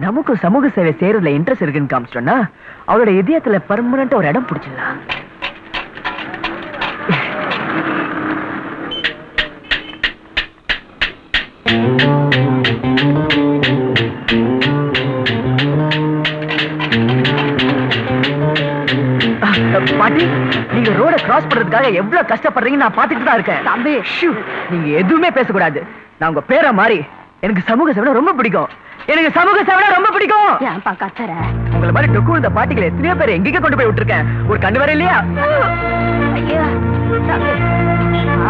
நமக்கும் சமூக சேவை செய்யறதுல இன்ட்ரெஸ்ட் இருக்குன்னு காமிச்சிட்டோம்னா அவளோட இதயத்துல பர்மனண்டா ஒரு இடம் பிடிச்சிடலாம் பாட்டி நீங்க ரோட கிராஸ் பண்றதுக்காக எவ்வளவு கஷ்டப்படுறீங்க நான் பாத்துட்டு தான் இருக்கேன் தம்பி நீங்க எதுவுமே பேசக்கூடாது நான் உங்க பேரை மாறி எனக்கு சமூக சேவை ரொம்ப பிடிக்கும் எனக்கு சமூக சேவை ரொம்ப பிடிக்கும் ஏன்பா கத்துற உங்களை மாதிரி டொக்கு இந்த பாட்டிகளை எத்தனையோ பேர் எங்கேயும் கொண்டு போய் விட்டுருக்கேன் ஒரு கண்ணு வர இல்லையா ஐயா தம்பி. ஆ.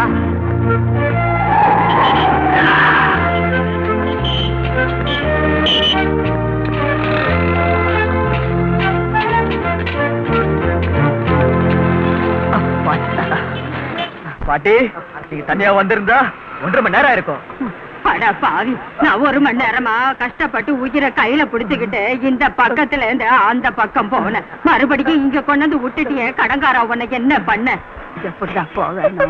பாட்டி நீங்க தனியா வந்திருந்தா ஒன்றரை மணி நேரம் இருக்கும் அட பாவி நான் ஒரு மணி நேரமா கஷ்டப்பட்டு உயிரை கையில புடிச்சுக்கிட்டு இந்த பக்கத்துல இருந்து அந்த பக்கம் போனேன் மறுபடியும் இங்க கொண்டு வந்து விட்டுட்டியே கடங்காரா உனக்கு என்ன பண்ண எப்படிதான் போவேணும்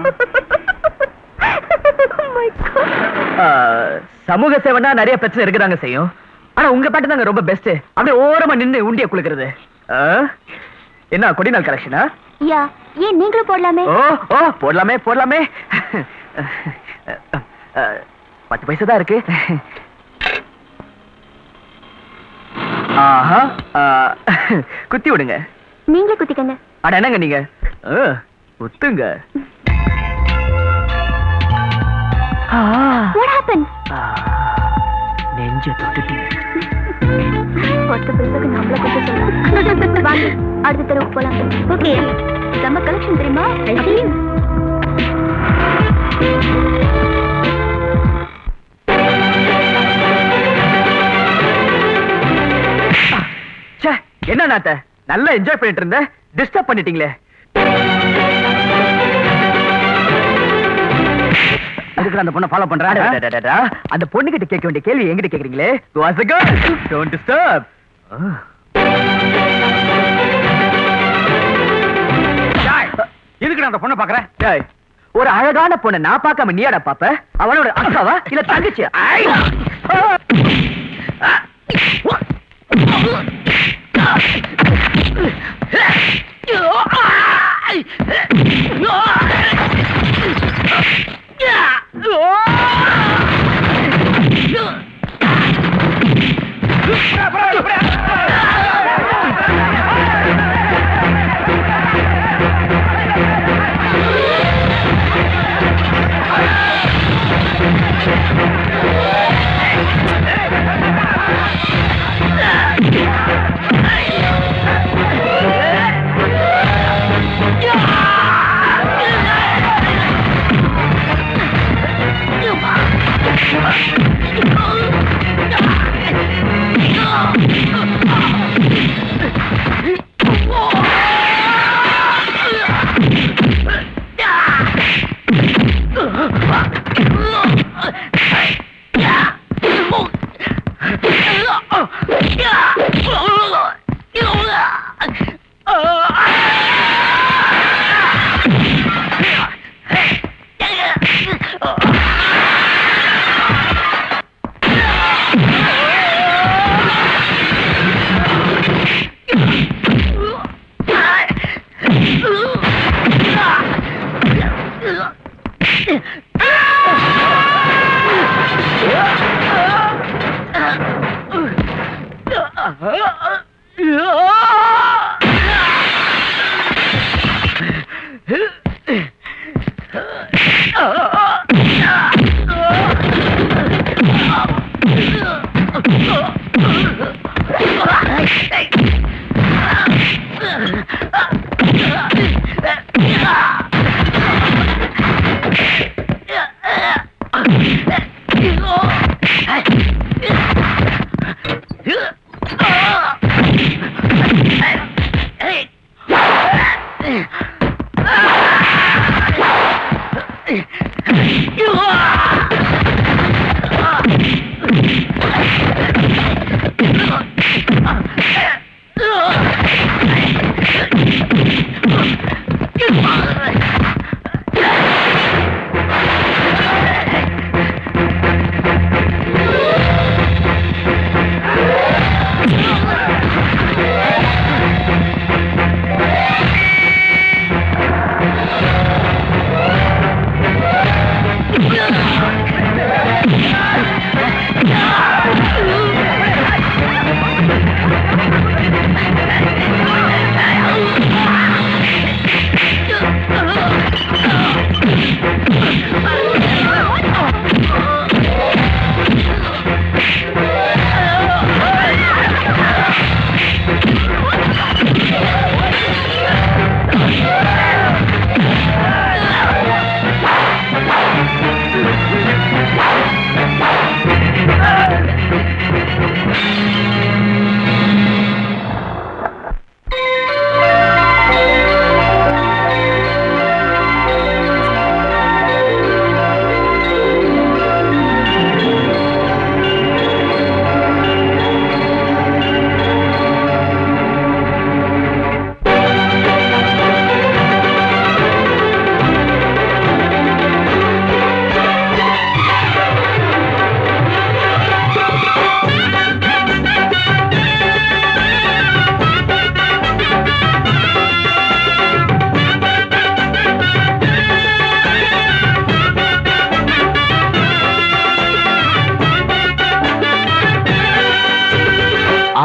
ஆ, சமூக சேவைனா நிறைய பிரச்சனை இருக்குதாங்க செய்யும் ஆனா உங்க பாட்டு தாங்க ரொம்ப பெஸ்ட் அப்படியே ஓரமா நின்னு உண்டிய குளுக்கிறது ஆ? என்ன கொடிநாள் கலெக்ஷனா யா ஏன் நீங்களும் போடலாமே ஓ ஓ போடலாமே போடலாமே ஆ, பத்து பைசா தான் இருக்கு ஆஹா ஆ, குத்தி விடுங்க நீங்களே குத்திக்கங்க அட என்னங்க நீங்க ஆ, குத்துங்க ஆ, வாட் ஹேப்பன் ஆ, நெஞ்ச தொட்டுட்டீங்க பத்து பைசாக்கு நம்மள குத்த சொல்லலாம் வாங்க அடுத்த தெருவுக்கு போலாம் ஓகே நம்ம கலெக்ஷன் தெரியுமா ச்சே என்ன நாத்த நல்லா என்ஜாய் பண்ணிட்டு இருந்த டிஸ்டர்ப் பண்ணிட்டீங்களே அதுக்கு அந்த பொண்ணை ஃபாலோ பண்றாரு அடடடடடா, அந்த பொண்ணு கிட்ட கேட்க வேண்டிய கேள்வி என்கிட்ட கேக்குறீங்களே was a girl don't disturb எதுக்கு அந்த பொண்ணை பாக்குற டேய், ஒரு அழகான பொண்ணை நான் பார்க்காம நீயாடா பாப்ப அவனோட அக்காவா இல்ல தங்கச்சி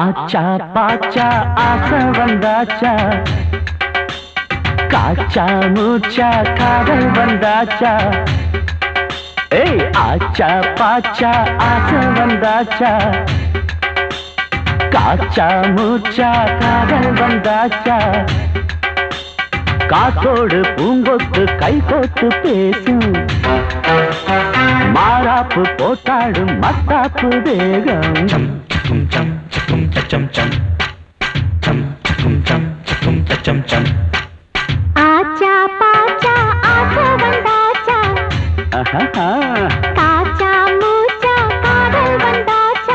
ஆச்சா பாச்சா ஆசை வந்தாச்சா காச்சா மூச்சா காதல் வந்தாச்சா ஏய் ஆச்சா பாச்சா ஆசை வந்தாச்சா காச்சா மூச்சா காதல் வந்தாச்சா காத்தோடு பூங்கொத்து கை கோத்து பேசும் மாறாப்பு போட்டாடும் மத்தாப்பு தேகம் chum chum chum chum chum chum chum chum chum chum chum chum ஆச்சா பாச்சா ஆசை வந்தாச்சா ஆஹா காச்சா மூச்சா காதல் வந்தாச்சா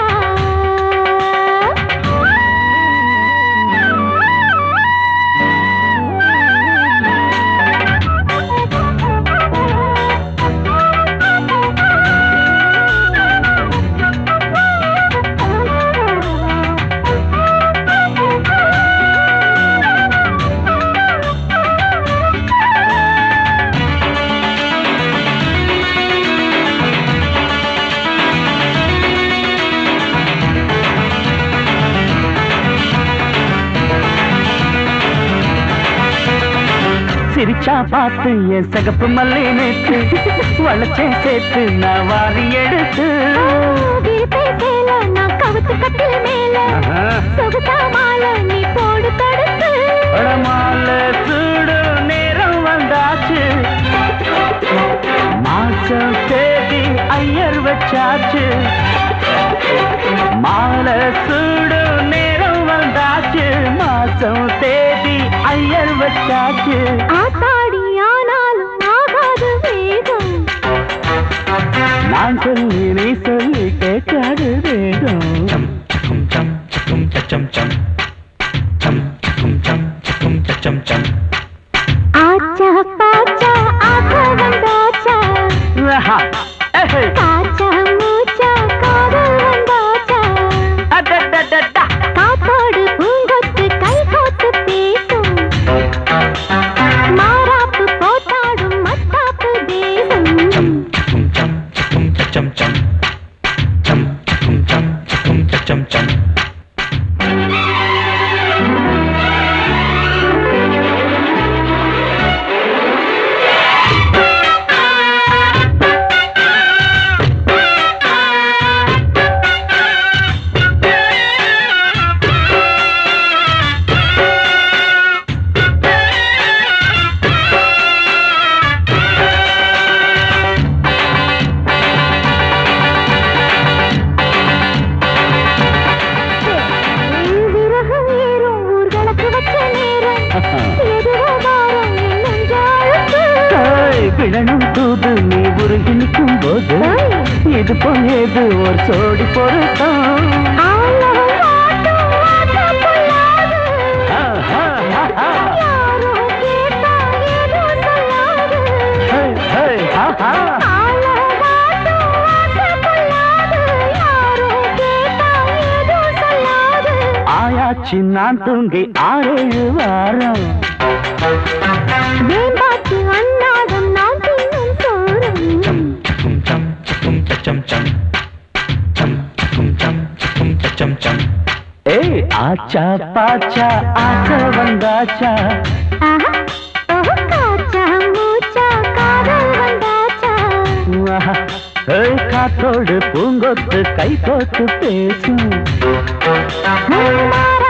சிரிச்சா பார்த்து என் சகப்பு மல்லி நேற்று வளச்சேன் சேர்த்து நான் வாரி எடுத்து விருப்பே சேல நான் கவுத்து கட்டில் மேல ஆஹா. சொகுசா மாலை நீ போடு தடுத்து படமால சூடு நேரம் வந்தாச்சு மாசம் தேதி ஐயர் வச்சாச்சு மாலை சூடு நேரம் வந்தாச்சு மாசம் தேதி ஐயர் வச்சாச்சு ஆத்தாடி ஆனாலும் ஆகாது வேகம் நான் சொல்லி நீ சொல்லி கேட்காது வேகம் chum chum chum chum chum chum chum chum chum chum chum ஆச்சா பாச்சா ஆசை வந்தாச்சா ஆஹா. ஏஹே. காச்சா மூச்சா காதல் வந்தாச்சா அடடடடா. காத்தோடு பூங்கொத்து கை கோத்து பேசும் மாறாப்பு போட்டாடும் மத்தாப்பு தேசம் chum chum chum chum chum chum chum chum chum chum chum விறகு ஏறும் ஊர்களுக்கு வச்ச நேரம் எதுவோ மாறும் என் நெஞ்சாளுக்கு ஏய், விழணும் தூது நீ உருகி நிற்கும் போது இது போல் ஏது ஒரு சோடி பொருத்தம் ஆளவன் ஆட்டம் ஆட்டம் கொள்ளாது ஆஹா, ஆஹா. யாரோ கேட்டா ஏதோ சொல்லாது ஹே, ஹே, ஆஹா. ஆளவன் ஆட்டம் ஆட்டம் கொள்ளாது யாரோ கேட்டா ஏதோ சொல்லாது ஆயாச்சு நான் தூங்கி ஆறேழு வாரம் வேம்பாட்டு அன்னாடம் நான் தின்னும் சோறும் chum chum chum chum chum chum chum chum chum chum chum ஏய் ஆச்சா பாச்சா ஆசை வந்தாச்சா ஆஹா ஓஹோ காச்சா மூச்சா காதல் வந்தாச்சா ஆஹா. ஏய், காத்தோடு பூங்கொத்து கை கோத்து பேசும் மாற